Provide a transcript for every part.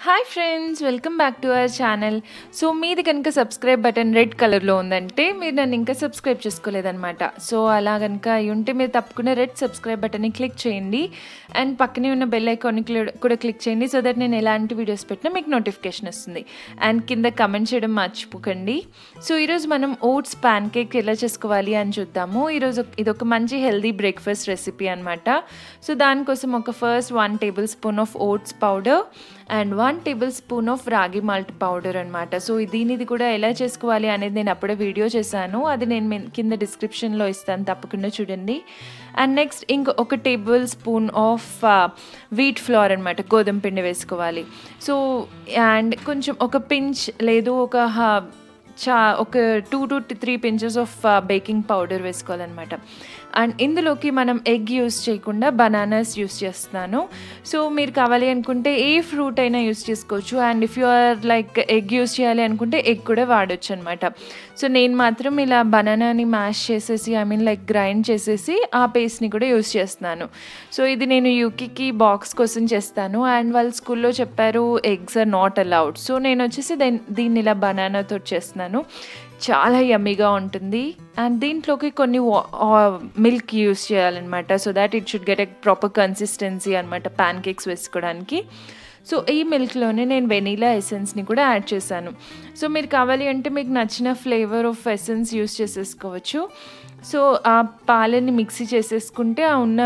hi friends welcome back to our channel so మీది కనుక subscribe button red కలర్లో ఉందంటే మీరు నన్ను ఇంకా సబ్స్క్రైబ్ చేసుకోలేదన్నమాట సో అలా కనుక అయి ఉంటే మీరు తప్పకుండా రెడ్ సబ్స్క్రైబ్ బటన్ని క్లిక్ చేయండి అండ్ పక్కనే ఉన్న బెల్ ఐకాన్ని కూడా క్లిక్ చేయండి సో దట్ నేను ఎలాంటి వీడియోస్ పెట్టినా మీకు నోటిఫికేషన్ వస్తుంది అండ్ కింద కమెంట్ చేయడం మర్చిపోకండి సో ఈరోజు మనం ఓట్స్ ప్యాన్ కేక్ ఎలా చేసుకోవాలి అని చూద్దాము ఈరోజు ఇది ఒక మంచి హెల్దీ బ్రేక్ఫాస్ట్ రెసిపీ అనమాట సో దానికోసం ఒక first one tablespoon of oats powder and one tablespoon of ragi malt powder అనమాట సో దీనిది కూడా ఎలా చేసుకోవాలి అనేది నేను అప్పుడే వీడియో చేశాను అది నేను మీ- కింద డిస్క్రిప్షన్లో ఇస్తాను తప్పకుండా చూడండి అండ్ నెక్స్ట్ ఇంక ఒక tablespoon of wheat flour అనమాట గోధుమ పిండి వేసుకోవాలి సో అండ్ కొంచెం ఒక పించ్ లేదు ఒక హ- చా ఒక two to three pinches of baking powder వేసుకోవాలన్నమాట అండ్ ఇందులోకి మనం ఎగ్ యూస్ చేయకుండా బనానాస్ యూస్ చేస్తున్నాను సో మీరు కావాలి అనుకుంటే ఏ ఫ్రూట్ అయినా యూస్ చేసుకోవచ్చు and if you are like egg use చేయాలి అనుకుంటే ఎగ్ కూడా వాడచ్చు అనమాట సో నేను మాత్రం ఇలా బనానాని మ్యాష్ చేసేసి ఐ మీన్ లైక్ గ్రైండ్ చేసేసి ఆ పేస్ట్ని కూడా యూస్ చేస్తున్నాను సో ఇది నేను యూకీకి బాక్స్ కోసం చేస్తాను అండ్ వాళ్ళు స్కూల్లో చెప్పారు eggs are not allowed so నేను వచ్చేసి దెన్ దీన్ని ఇలా బనానాతో చేస్తున్నాను చాలా యమ్మీగా ఉంటుంది అండ్ దీంట్లోకి కొన్ని మిల్క్ యూస్ చేయాలన్నమాట so that it should get a proper consistency అనమాట ప్యాన్ కేక్స్ వేసుకోవడానికి సో ఈ మిల్క్లోనే నేను వెనీలా ఎసెన్స్ని కూడా యాడ్ చేశాను సో మీరు కావాలి అంటే మీకు నచ్చిన ఫ్లేవర్ ఆఫ్ ఎసెన్స్ యూస్ చేసేసుకోవచ్చు సో ఆ పాలని మిక్సీ చేసేసుకుంటే ఆ ఉన్న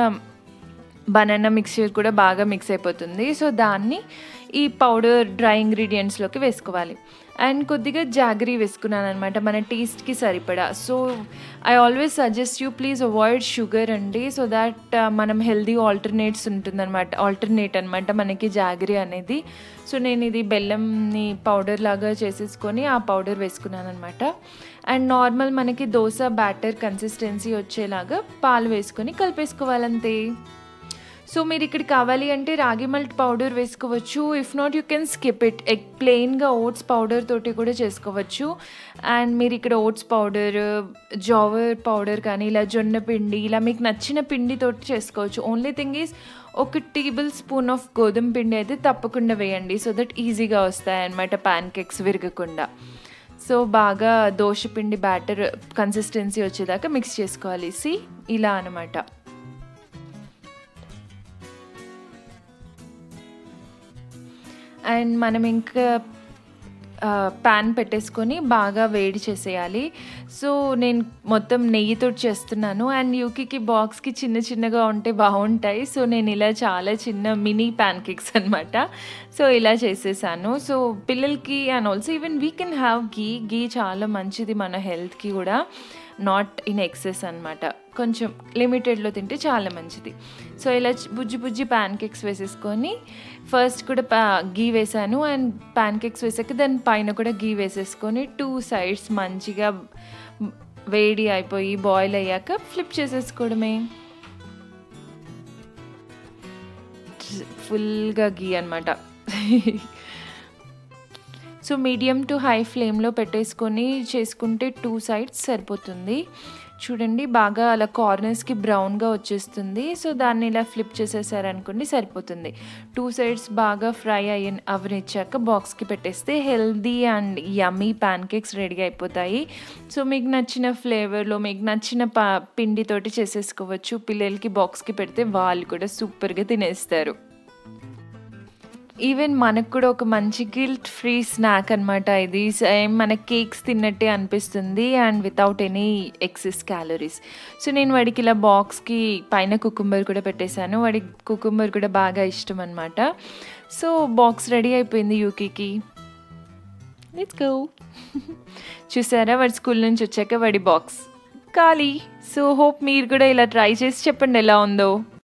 బనానా మిక్చర్ కూడా బాగా మిక్స్ అయిపోతుంది సో దాన్ని ఈ పౌడర్ డ్రై ఇంగ్రీడియంట్స్లోకి వేసుకోవాలి అండ్ కొద్దిగా జాగరీ వేసుకున్నాను అనమాట మన టేస్ట్కి సరిపడా so I always suggest you please avoid sugar అండి సో దాట్ మనం హెల్దీ ఆల్టర్నేట్స్ ఉంటుందన్నమాట ఆల్టర్నేట్ అనమాట మనకి జాగరీ అనేది సో నేను ఇది బెల్లంని పౌడర్ లాగా చేసేసుకొని ఆ పౌడర్ వేసుకున్నాను అనమాట అండ్ నార్మల్ మనకి దోశ బ్యాటర్ కన్సిస్టెన్సీ వచ్చేలాగా పాలు వేసుకొని కలిపేసుకోవాలంతే సో మీరు ఇక్కడ కావాలి అంటే రాగి మల్ట్ పౌడర్ వేసుకోవచ్చు if not you can skip it egg ప్లెయిన్గా ఓట్స్ పౌడర్ తోటి కూడా చేసుకోవచ్చు అండ్ మీరు ఇక్కడ ఓట్స్ పౌడర్ జావర్ పౌడర్ కానీ ఇలా జొన్న పిండి ఇలా మీకు నచ్చిన పిండి తోటి చేసుకోవచ్చు ఓన్లీ థింగ్ ఈజ్ ఒక టేబుల్ స్పూన్ ఆఫ్ గోధుమ పిండి అయితే తప్పకుండా వేయండి సో దట్ ఈజీగా వస్తాయి అన్నమాట ప్యాన్ కేక్స్ విరగకుండా సో బాగా దోశ పిండి బ్యాటర్ కన్సిస్టెన్సీ వచ్చేదాకా మిక్స్ చేసుకోవాలి సి ఇలా అనమాట అండ్ మనం ఇంకా ప్యాన్ పెట్టేసుకొని బాగా వేడి చేసేయాలి సో నేను మొత్తం నెయ్యితో చేస్తున్నాను అండ్ యూకీకి బాక్స్కి చిన్న చిన్నగా ఉంటే బాగుంటాయి సో నేను ఇలా చాలా చిన్న మినీ ప్యాన్ కేక్స్ అనమాట సో ఇలా చేసేసాను సో పిల్లలకి and also even we can have ghee ghee చాలా మంచిది మన హెల్త్కి కూడా నాట్ ఇన్ ఎక్సెస్ అనమాట కొంచెం లిమిటెడ్లో తింటే చాలా మంచిది సో ఇలా చి- బుజ్జి బుజ్జి ప్యాన్ కేక్స్ వేసేసుకొని ఫస్ట్ కూడా పా గీ వేసాను అండ్ ప్యాన్ కేక్స్ వేసాక దాని పైన కూడా గీ వేసేసుకొని టూ సైడ్స్ మంచిగా వేడి అయిపోయి బాయిల్ అయ్యాక ఫ్లిప్ చేసేసుకోవడమే ఫుల్గా గీ అనమాట సో మీడియం టు హై ఫ్లేమ్లో పెట్టేసుకొని చేసుకుంటే టూ సైడ్స్ సరిపోతుంది చూడండి బాగా అలా కార్నర్స్కి బ్రౌన్గా వచ్చేస్తుంది సో దాన్ని ఇలా ఫ్లిప్ చేసేసారనుకోండి సరిపోతుంది టూ సైడ్స్ బాగా ఫ్రై అయ్యి అవనిచ్చాక బాక్స్కి పెట్టేస్తే healthy and yummy pancakes ready అయిపోతాయి సో మీకు నచ్చిన ఫ్లేవర్లో మీకు నచ్చిన పా పిండితోటి చేసేసుకోవచ్చు పిల్లలకి బాక్స్కి పెడితే వాళ్ళు కూడా సూపర్గా తినేస్తారు ఈవెన్ మనకు కూడా ఒక మంచి గిల్ట్ ఫ్రీ స్నాక్ అనమాట ఇది సేమ్ మన కేక్స్ తిన్నట్టే అనిపిస్తుంది and without any excess calories so నేను వాడికి ఇలా బాక్స్కి పైన కుకుంబర్ కూడా పెట్టేశాను వాడికి కుకుంబర్ కూడా బాగా ఇష్టం అనమాట సో బాక్స్ రెడీ అయిపోయింది యూకీకి లెట్స్ గో చూసారా వాడి స్కూల్ నుంచి వచ్చాక వాడి బాక్స్ ఖాళీ సో హోప్ మీరు కూడా ఇలా ట్రై చేసి చెప్పండి ఎలా ఉందో